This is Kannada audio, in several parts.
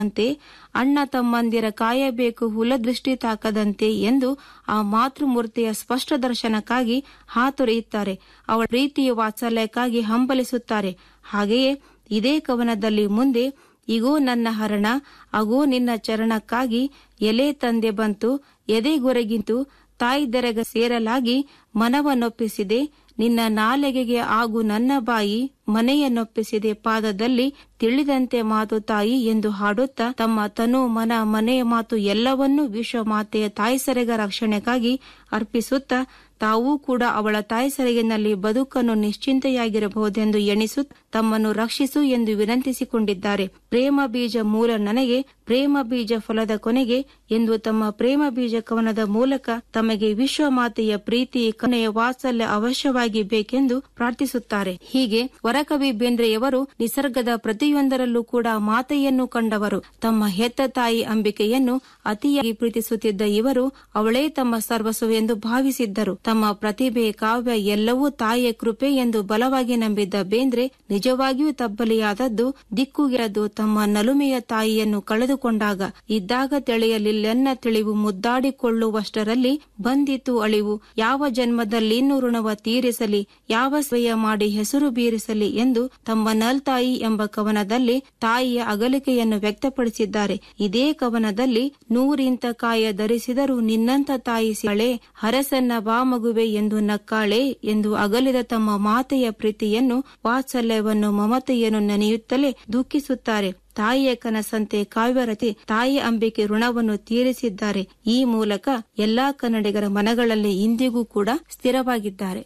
ಅಂತೆ ಅಣ್ಣ ತಮ್ಮಂದಿರ ಕಾಯಬೇಕು ಹುಲದೃಷ್ಟಿ ತಾಕದಂತೆ ಎಂದು ಆ ಮಾತೃಮೂರ್ತಿಯ ಸ್ಪಷ್ಟ ದರ್ಶನಕ್ಕಾಗಿ ಹಾತೊರೆಯುತ್ತಾರೆ ಅವಳ ಪ್ರೀತಿಯ ವಾತ್ಸಲ್ಯಕ್ಕಾಗಿ ಹಂಬಲಿಸುತ್ತಾರೆ ಹಾಗೆಯೇ ಇದೇ ಕವನದಲ್ಲಿ ಮುಂದೆ ಇಗೋ ನನ್ನ ಹರಣ ಅಗೋ ನಿನ್ನ ಚರಣಕ್ಕಾಗಿ ಎಲೆ ತಂದೆ ಬಂತು ಎದೆಗೊರಗಿಂತು ತಾಯಿದೆರಗ ಸೇರಲಾಗಿ ಮನವನ್ನೊಪ್ಪಿಸಿದೆ ನಿನ್ನ ನಾಲೆಗೆಗೆ ಆಗು ನನ್ನ ಬಾಯಿ ಮನೆಯನ್ನೊಪ್ಪಿಸಿದೆ ಪಾದದಲ್ಲಿ ತಿಳಿದಂತೆ ಮಾತು ತಾಯಿ ಎಂದು ಹಾಡುತ್ತಾ ತಮ್ಮ ತನು ಮನ ಮನೆಯ ಮಾತು ಎಲ್ಲವನ್ನೂ ವಿಶ್ವ ಮಾತೆಯ ತಾಯಿಸರೆಗ ರಕ್ಷಣೆಗಾಗಿ ಅರ್ಪಿಸುತ್ತಾ ತಾವೂ ಕೂಡ ಅವಳ ತಾಯಿಸರೆಗಿನಲ್ಲಿ ಬದುಕನ್ನು ನಿಶ್ಚಿಂತೆಯಾಗಿರಬಹುದೆಂದು ಎಣಿಸುತ್ತ ತಮ್ಮನ್ನು ರಕ್ಷಿಸು ಎಂದು ವಿನಂತಿಸಿಕೊಂಡಿದ್ದಾರೆ ಪ್ರೇಮ ಬೀಜ ಮೂಲ ನನಗೆ ಪ್ರೇಮ ಬೀಜ ಫಲದ ಕೊನೆಗೆ ಎಂದು ತಮ್ಮ ಪ್ರೇಮ ಬೀಜ ಕವನದ ಮೂಲಕ ತಮಗೆ ವಿಶ್ವ ಮಾತೆಯ ಪ್ರೀತಿ ಕನೆಯ ವಾತ್ಸಲ್ಯ ಅವಶ್ಯವಾಗಿ ಬೇಕೆಂದು ಪ್ರಾರ್ಥಿಸುತ್ತಾರೆ ಹೀಗೆ ವರಕವಿ ಬೇಂದ್ರೆಯವರು ನಿಸರ್ಗದ ಪ್ರತಿಯೊಂದರಲ್ಲೂ ಕೂಡ ಮಾತೆಯನ್ನು ಕಂಡವರು ತಮ್ಮ ಹೆತ್ತ ತಾಯಿ ಅಂಬಿಕೆಯನ್ನು ಅತಿಯಾಗಿ ಪ್ರೀತಿಸುತ್ತಿದ್ದ ಇವರು ಅವಳೇ ತಮ್ಮ ಸರ್ವಸ್ವ ಎಂದು ಭಾವಿಸಿದ್ದರು ತಮ್ಮ ಪ್ರತಿಭೆ ಕಾವ್ಯ ಎಲ್ಲವೂ ತಾಯಿಯ ಕೃಪೆ ಎಂದು ಬಲವಾಗಿ ನಂಬಿದ್ದ ಬೇಂದ್ರೆ ನಿಜವಾಗಿಯೂ ತಬ್ಬಲಿಯಾದದ್ದು ದಿಕ್ಕುಗಿರದು ತಮ್ಮ ನಲುಮೆಯ ತಾಯಿಯನ್ನು ಕಳೆದುಕೊಂಡಾಗ ಇದ್ದಾಗ ತಿಳಿಯಲಿಲ್ಲೆನ್ನ ತಿಳಿವು ಮುದ್ದಾಡಿಕೊಳ್ಳುವಷ್ಟರಲ್ಲಿ ಬಂದಿತು ಅಳಿವು ಯಾವ ಜನ್ಮದಲ್ಲಿನ್ನೂ ಋಣವ ತೀರಿಸಲಿ ಯಾವ ಸ್ವಯ ಮಾಡಿ ಹೆಸರು ಬೀರಿಸಲಿ ಎಂದು ತಮ್ಮ ನಲ್ತಾಯಿ ಎಂಬ ಕವನದಲ್ಲಿ ತಾಯಿಯ ಅಗಲಿಕೆಯನ್ನು ವ್ಯಕ್ತಪಡಿಸಿದ್ದಾರೆ ಇದೇ ಕವನದಲ್ಲಿ ನೂರಿಂತ ಕಾಯ ಧರಿಸಿದರೂ ನಿನ್ನಂತ ತಾಯಿ ಸಿಳೆ ಹರಸನ್ನ ಬಾ ಮಗುವೆ ಎಂದು ನಕ್ಕಾಳೆ ಎಂದು ಅಗಲಿದ ತಮ್ಮ ಮಾತೆಯ ಪ್ರೀತಿಯನ್ನು ವಾತ್ಸಲ್ಯವನ್ನು ಮಮತೆಯನ್ನು ನೆನೆಯುತ್ತಲೇ ದುಃಖಿಸುತ್ತಾರೆ ತಾಯಿಯ ಕನಸಂತೆ ಕಾವ್ಯರಚಿ ತಾಯಿ ಅಂಬಿಕೆ ಋಣವನ್ನು ತೀರಿಸಿದ್ದಾರೆ ಈ ಮೂಲಕ ಎಲ್ಲಾ ಕನ್ನಡಿಗರ ಮನಗಳಲ್ಲಿ ಇಂದಿಗೂ ಕೂಡ ಸ್ಥಿರವಾಗಿದ್ದಾರೆ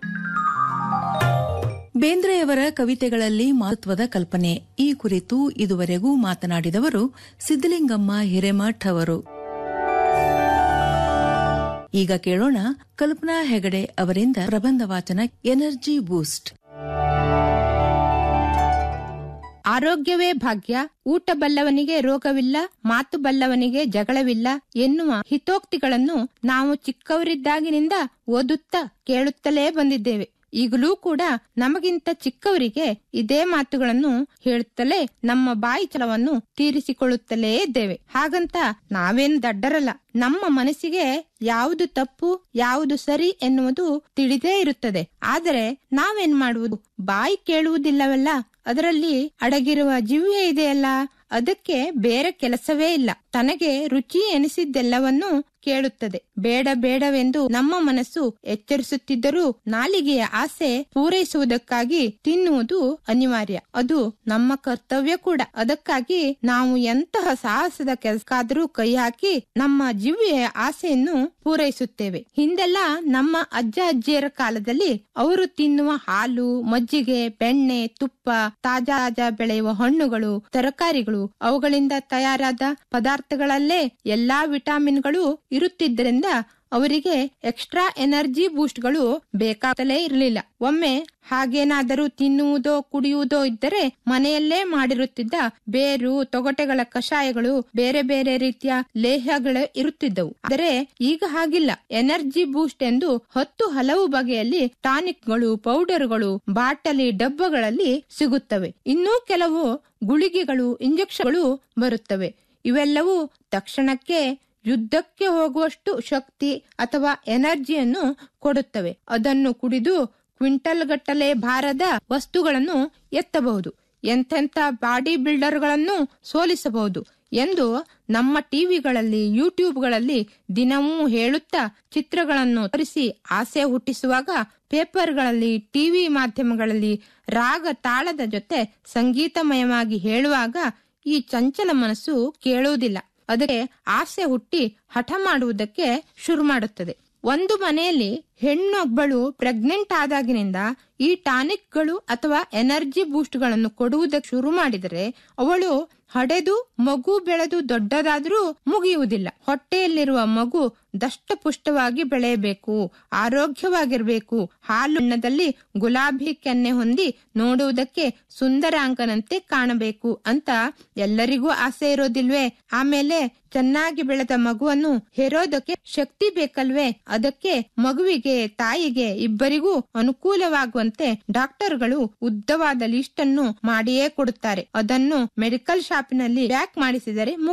ಬೇಂದ್ರೆಯವರ ಕವಿತೆಗಳಲ್ಲಿ ಮಹತ್ವದ ಕಲ್ಪನೆ ಈ ಕುರಿತು ಇದುವರೆಗೂ ಮಾತನಾಡಿದವರು ಸಿದ್ದಲಿಂಗಮ್ಮ ಹಿರೇಮಠ್ ಅವರು ಈಗ ಕೇಳೋಣ ಕಲ್ಪನಾ ಹೆಗಡೆ ಅವರಿಂದ ಪ್ರಬಂಧ ವಾಚನ ಎನರ್ಜಿ ಬೂಸ್ಟ್ ಆರೋಗ್ಯವೇ ಭಾಗ್ಯ ಊಟ ಬಲ್ಲವನಿಗೆ ರೋಗವಿಲ್ಲ ಮಾತು ಬಲ್ಲವನಿಗೆ ಜಗಳವಿಲ್ಲ ಎನ್ನುವ ಹಿತೋಕ್ತಿಗಳನ್ನು ನಾವು ಚಿಕ್ಕವರಿದ್ದಾಗಿನಿಂದ ಓದುತ್ತಾ ಕೇಳುತ್ತಲೇ ಬಂದಿದ್ದೇವೆ ಈಗಲೂ ಕೂಡ ನಮಗಿಂತ ಚಿಕ್ಕವರಿಗೆ ಇದೇ ಮಾತುಗಳನ್ನು ಹೇಳುತ್ತಲೇ ನಮ್ಮ ಬಾಯಿ ಚಲವನ್ನು ತೀರಿಸಿಕೊಳ್ಳುತ್ತಲೇ ಇದ್ದೇವೆ ಹಾಗಂತ ನಾವೇನು ದಡ್ಡರಲ್ಲ ನಮ್ಮ ಮನಸ್ಸಿಗೆ ಯಾವುದು ತಪ್ಪು ಯಾವುದು ಸರಿ ಎನ್ನುವುದು ತಿಳಿದೇ ಇರುತ್ತದೆ ಆದರೆ ನಾವೇನ್ ಮಾಡುವುದು ಬಾಯಿ ಕೇಳುವುದಿಲ್ಲವಲ್ಲ ಅದರಲ್ಲಿ ಅಡಗಿರುವ ಜಿವ್ವೆ ಇದೆಯಲ್ಲ ಅದಕ್ಕೆ ಬೇರೆ ಕೆಲಸವೇ ಇಲ್ಲ ತನಗೆ ರುಚಿ ಎನಿಸಿದ್ದೆಲ್ಲವನ್ನೂ ಕೇಳುತ್ತದೆ ಬೇಡ ಬೇಡವೆಂದು ನಮ್ಮ ಮನಸ್ಸು ಎಚ್ಚರಿಸುತ್ತಿದ್ದರೂ ನಾಲಿಗೆಯ ಆಸೆ ಪೂರೈಸುವುದಕ್ಕಾಗಿ ತಿನ್ನುವುದು ಅನಿವಾರ್ಯ ಅದು ನಮ್ಮ ಕರ್ತವ್ಯ ಕೂಡ ಅದಕ್ಕಾಗಿ ನಾವು ಎಂತಹ ಸಾಹಸದ ಕೆಲಸಕ್ಕಾದರೂ ಕೈ ಹಾಕಿ ನಮ್ಮ ಜಿವ್ವೆಯ ಆಸೆಯನ್ನು ಪೂರೈಸುತ್ತೇವೆ ಹಿಂದೆಲ್ಲ ನಮ್ಮ ಅಜ್ಜ ಅಜ್ಜಿಯರ ಕಾಲದಲ್ಲಿ ಅವರು ತಿನ್ನುವ ಹಾಲು ಮಜ್ಜಿಗೆ ಬೆಣ್ಣೆ ತುಪ್ಪ ತಾಜಾ ತಾಜಾ ಬೆಳೆಯುವ ಹಣ್ಣುಗಳು ತರಕಾರಿಗಳು ಅವುಗಳಿಂದ ತಯಾರಾದ ಪದಾರ್ಥಗಳಲ್ಲೇ ಎಲ್ಲಾ ವಿಟಾಮಿನ್ಗಳು ಇರುತ್ತಿದ್ದರಿಂದ ಅವರಿಗೆ ಎಕ್ಸ್ಟ್ರಾ ಎನರ್ಜಿ ಬೂಸ್ಟ್ಗಳು ಬೇಕಾಗಲೇ ಇರಲಿಲ್ಲ ಒಮ್ಮೆ ಹಾಗೇನಾದರೂ ತಿನ್ನುವುದೋ ಕುಡಿಯುವುದೋ ಇದ್ದರೆ ಮನೆಯಲ್ಲೇ ಮಾಡಿರುತ್ತಿದ್ದ ಬೇರು ತೊಗಟೆಗಳ ಕಷಾಯಗಳು ಬೇರೆ ಬೇರೆ ರೀತಿಯ ಲೇಹಗಳು ಇರುತ್ತಿದ್ದವು ಆದರೆ ಈಗ ಹಾಗಿಲ್ಲ ಎನರ್ಜಿ ಬೂಸ್ಟ್ ಎಂದು ಹತ್ತು ಹಲವು ಬಗೆಯಲ್ಲಿ ಟಾನಿಕ್ಗಳು ಪೌಡರ್ಗಳು ಬಾಟಲಿ ಡಬ್ಬಗಳಲ್ಲಿ ಸಿಗುತ್ತವೆ ಇನ್ನೂ ಕೆಲವು ಗುಳಿಗೆಗಳು ಇಂಜೆಕ್ಷನ್ಗಳು ಬರುತ್ತವೆ ಇವೆಲ್ಲವೂ ತಕ್ಷಣಕ್ಕೆ ಯುದ್ಧಕ್ಕೆ ಹೋಗುವಷ್ಟು ಶಕ್ತಿ ಅಥವಾ ಎನರ್ಜಿಯನ್ನು ಕೊಡುತ್ತವೆ ಅದನ್ನು ಕುಡಿದು ಕ್ವಿಂಟಲ್ ಗಟ್ಟಲೆ ಭಾರದ ವಸ್ತುಗಳನ್ನು ಎತ್ತಬಹುದು ಎಂತೆಂಥ ಬಾಡಿ ಬಿಲ್ಡರ್ಗಳನ್ನು ಸೋಲಿಸಬಹುದು ಎಂದು ನಮ್ಮ ಟಿವಿಗಳಲ್ಲಿ ಯೂಟ್ಯೂಬ್ಗಳಲ್ಲಿ ದಿನವೂ ಹೇಳುತ್ತಾ ಚಿತ್ರಗಳನ್ನು ತೋರಿಸಿ ಆಸೆ ಹುಟ್ಟಿಸುವಾಗ ಪೇಪರ್ಗಳಲ್ಲಿ ಟಿವಿ ಮಾಧ್ಯಮಗಳಲ್ಲಿ ರಾಗ ತಾಳದ ಜೊತೆ ಸಂಗೀತಮಯವಾಗಿ ಹೇಳುವಾಗ ಈ ಚಂಚಲ ಮನಸ್ಸು ಕೇಳುವುದಿಲ್ಲ ಅದಕ್ಕೆ ಆಸೆ ಹುಟ್ಟಿ ಹಠ ಮಾಡುವುದಕ್ಕೆ ಶುರು ಮಾಡುತ್ತದೆ ಒಂದು ಮನೆಯಲ್ಲಿ ಹೆಣ್ಣೊಬ್ಬಳು ಪ್ರೆಗ್ನೆಂಟ್ ಆದಾಗಿನಿಂದ ಈ ಟಾನಿಕ್ಗಳು ಅಥವಾ ಎನರ್ಜಿ ಬೂಸ್ಟ್ಗಳನ್ನು ಕೊಡುವುದಕ್ಕೆ ಶುರು ಮಾಡಿದರೆ ಅವಳು ಹಡೆದು ಮಗು ಬೆಳೆದು ದೊಡ್ಡದಾದ್ರೂ ಮುಗಿಯುವುದಿಲ್ಲ ಹೊಟ್ಟೆಯಲ್ಲಿರುವ ಮಗು ದಷ್ಟಪುಷ್ಟವಾಗಿ ಬೆಳೆಯಬೇಕು ಆರೋಗ್ಯವಾಗಿರಬೇಕು ಹಾಲು ಬಣ್ಣದಲ್ಲಿ ಗುಲಾಬಿ ಕೆನ್ನೆ ಹೊಂದಿ ನೋಡುವುದಕ್ಕೆ ಸುಂದರಾಂಗನಂತೆ ಕಾಣಬೇಕು ಅಂತ ಎಲ್ಲರಿಗೂ ಆಸೆ ಇರೋದಿಲ್ವೇ ಆಮೇಲೆ ಚೆನ್ನಾಗಿ ಬೆಳೆದ ಮಗುವನ್ನು ಹೆರೋದಕ್ಕೆ ಶಕ್ತಿ ಬೇಕಲ್ವೇ ಅದಕ್ಕೆ ಮಗುವಿಗೆ ತಾಯಿಗೆ ಇಬ್ಬರಿಗೂ ಅನುಕೂಲವಾಗುವಂತೆ ಡಾಕ್ಟರ್ಗಳು ಉದ್ದವಾದ ಲಿಸ್ಟ್ ಅನ್ನು ಮಾಡಿಯೇ ಕೊಡುತ್ತಾರೆ ಅದನ್ನು ಮೆಡಿಕಲ್ ಶಾಪಿನಲ್ಲಿ ಪ್ಯಾಕ್ ಮಾಡಿಸಿದರೆ